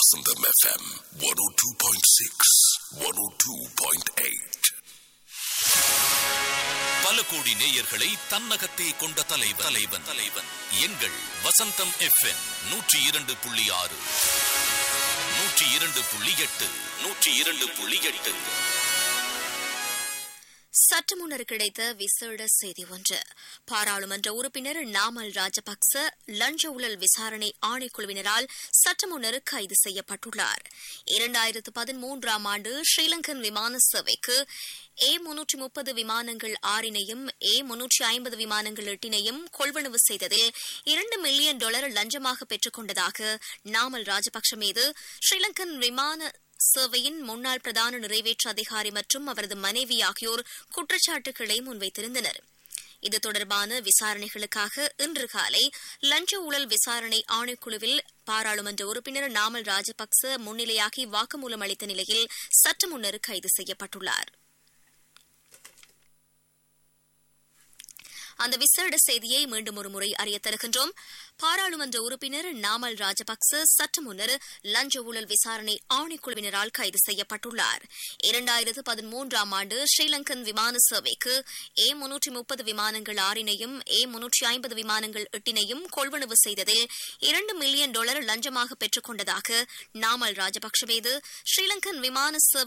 Vasantham FM 102.6, 102.8. பல கோடி நேயர்களை தன்னகத்தே கொண்ட தலைவன் தலைவன் தலைவன் எங்கள் வசந்தம் எஃப்எம் நூற்றி இரண்டு புள்ளி ஆறு நூற்றி இரண்டு புள்ளி எட்டு நூற்றி இரண்டு புள்ளி எட்டு சற்று முன்னர் கிடைத்த விசேட செய்தி ஒன்று பாராளுமன்ற உறுப்பினர் நாமல் ராஜபக்ச லஞ்ச ஊழல் விசாரணை ஆணைக்குழுவினரால் சற்று முன்னர் கைது செய்யப்பட்டுள்ளார் இரண்டாயிரத்து பதிமூன்றாம் ஆண்டு ஸ்ரீலங்கன் விமான சேவைக்கு ஏ முன்னூற்றி முப்பது விமானங்கள் ஆறினையும் ஏ முன்னூற்றி ஐம்பது விமானங்கள் எட்டினையும் கொள்வனவு செய்ததில் இரண்டு மில்லியன் டாலர் லஞ்சமாக பெற்றுக் கொண்டதாக நாமல் ராஜபக்ஷ மீது ஸ்ரீலங்கன் விமான சேவையின் முன்னாள் பிரதான நிறைவேற்று அதிகாரி மற்றும் அவரது மனைவி ஆகியோர் குற்றச்சாட்டுகளை முன்வைத்திருந்தனர் இது தொடர்பான விசாரணைகளுக்காக இன்று காலை லஞ்ச ஊழல் விசாரணை ஆணைக்குழுவில் பாராளுமன்ற உறுப்பினர் நாமல் ராஜபக்ச முன்னிலையாகி வாக்குமூலம் அளித்த நிலையில் சற்று முன்னர் கைது செய்யப்பட்டுள்ளார் அந்த விசேட செய்தியை மீண்டும் ஒரு முறை அறிய தருகின்றோம் பாராளுமன்ற உறுப்பினர் நாமல் ராஜபக்ச சற்று முன்னர் லஞ்ச ஊழல் விசாரணை ஆணைக்குழுவினரால் கைது செய்யப்பட்டுள்ளார் இரண்டாயிரத்து பதிமூன்றாம் ஆண்டு ஸ்ரீலங்கன் விமான சேவைக்கு ஏ முன்னூற்றி முப்பது விமானங்கள் ஆறினையும் ஏ முன்னூற்றி ஐம்பது விமானங்கள் எட்டினையும் கொள்வனவு செய்ததில் இரண்டு மில்லியன் டாலர் லஞ்சமாக பெற்றுக் கொண்டதாக நாமல் ராஜபக்ஷ மீது ஸ்ரீலங்கன் விமான சேவை